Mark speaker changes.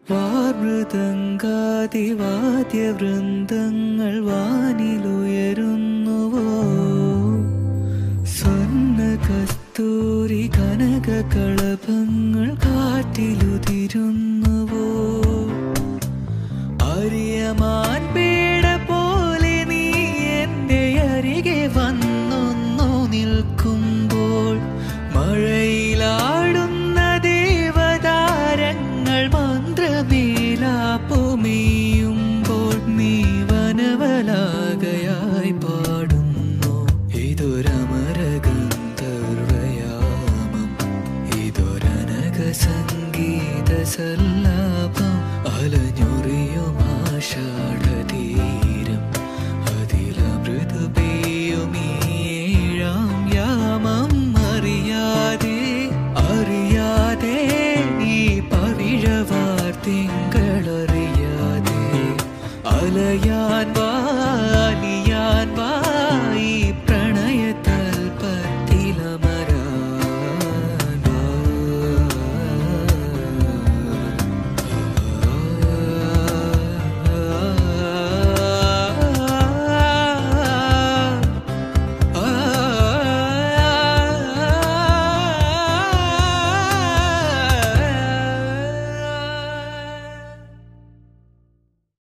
Speaker 1: വാർമൃതങ്കാതിവാദ്യവൃന്ദങ്ങൾ വാനിലുയരുന്നുവോ സ്വർണ്ണ കസ്തൂരി കനക കളഭങ്ങൾ കാറ്റിലുതിരുന്നുവോ അറിയമാൻ പേട പോലെ നീ എന്റെ അരികെ വന്നൊന്നു നിൽക്കുമ്പോൾ മഴയിലാടുന്ന ദേവതാരങ്ങൾ മന്ത്രമേലാപ്പുമീയുമ്പോൾ നീ വനവലാകയായി പാടുന്നു ഇതൊരമരഗന്ധർവയാമം ഇതൊരനക സംഗീത സല്ലാപം അലഞ്ഞൊറിയും ആഷാഢതീരം അതിലമൃദു പെയ്യുമീ